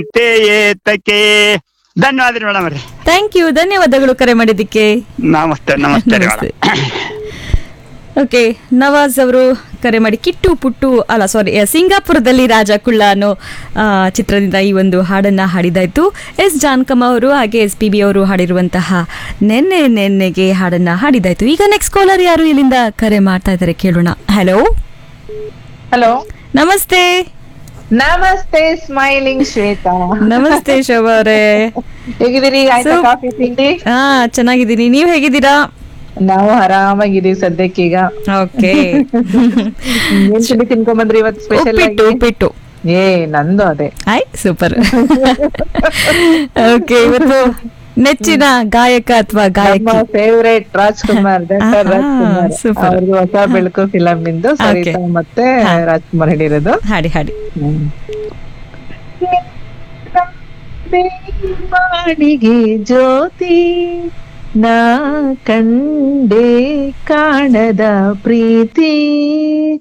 ಏತಕ್ಕೆ ಧನ್ಯವಾದ ಮೇಡಮ್ ರೀ ಥ್ಯಾಂಕ್ ಯು ಧನ್ಯವಾದಗಳು ಕರೆ ಮಾಡಿದ್ದಕ್ಕೆ ನಮಸ್ತೆ ನಮಸ್ತೆ ರೀ ನಮಸ್ತೆ. ಮೇಡಮ್ ಓಕೆ ನವಾಜ್ ಅವರು ಕರೆ ಮಾಡಿ ಕಿಟ್ಟು ಪುಟ್ಟು ಅಲ್ಲ ಸಾರಿ ಸಿಂಗಾಪುರದಲ್ಲಿ ರಾಜ ಕುಳ್ಳ ಅನ್ನೋ ಆ, ಚಿತ್ರದಿಂದ ಈ ಒಂದು ಹಾಡನ್ನ ಹಾಡಿದಾಯ್ತು ಎಸ್ ಜಾನ್ಕಮ್ಮ ಅವರು ಹಾಗೆ ಎಸ್ ಪಿ ಬಿ ಅವರು ಹಾಡಿರುವಂತಹ ನೆನ್ನೆ ನೆನ್ನೆಗೆ ಹಾಡನ್ನ ಹಾಡಿದಾಯ್ತು ಈಗ ನೆಕ್ಸ್ಟ್ ಕಾಲರ್ ಯಾರು ಇಲ್ಲಿಂದ ಕರೆ ಮಾಡ್ತಾ ಇದ್ದಾರೆ ಕೇಳೋಣ ಹಲೋ ಹಲೋ ನಮಸ್ತೆ ನಮಸ್ತೆ ಸ್ಮೈಲಿಂಗ್ ಶ್ವೇತಾ ನಮಸ್ತೆ ಶೋಭಾ ಅವರೇ ಹೇಗಿದ್ದೀರಿ ಆಯ್ತಾ So- ಕಾಫಿ ತಿಂಡಿ ಹಾ ಚೆನ್ನಾಗಿದ್ದೀನಿ ನೀವು ಹೇಗಿದ್ದೀರಾ ನಾವು ಆರಾಮಾಗಿದ್ದೀವಿ ಸದ್ಯಕ್ಕೀಗ ಓಕೆ ಏನ್ ತಿಂಡಿ ತಿನ್ಕೊಂಬಂದ್ರಿ ಇವತ್ತು ಸ್ಪೆಷಲ್ ಉಪ್ಪಿಟ್ಟು ಉಪ್ಪಿಟ್ಟು ಏ ನಂದು ಅದೇ ಆಯ್ ಸೂಪರ್ ಓಕೆ ಇವತ್ತು ನೆಚ್ಚಿನ ಗಾಯಕ ಅಥವಾ ನಮ್ಮ ಗಾಯಕಿ ಫೇವ್ರೇಟ್ ರಾಜ್ಕುಮಾರ್ ಡಾಕ್ಟರ್ ಆಹಾ, ರಾಜ್ಕುಮಾರ್ super. ಅವ್ರದ್ದು ಹೊಸ ಬೆಳಕು ಫಿಲಂ ಇಂದು ಸರಿತಾ Okay. ಮತ್ತೆ ಹಾ. ರಾಜ್ಕುಮಾರ್ ಹೇಳಿರೋದು ಹಾಡಿ ಹಾಡಿ ಬಾಡಿಗೆ ಜ್ಯೋತಿ ನಾ ಕಂಡೆ ಕಾಣದ ಪ್ರೀತಿ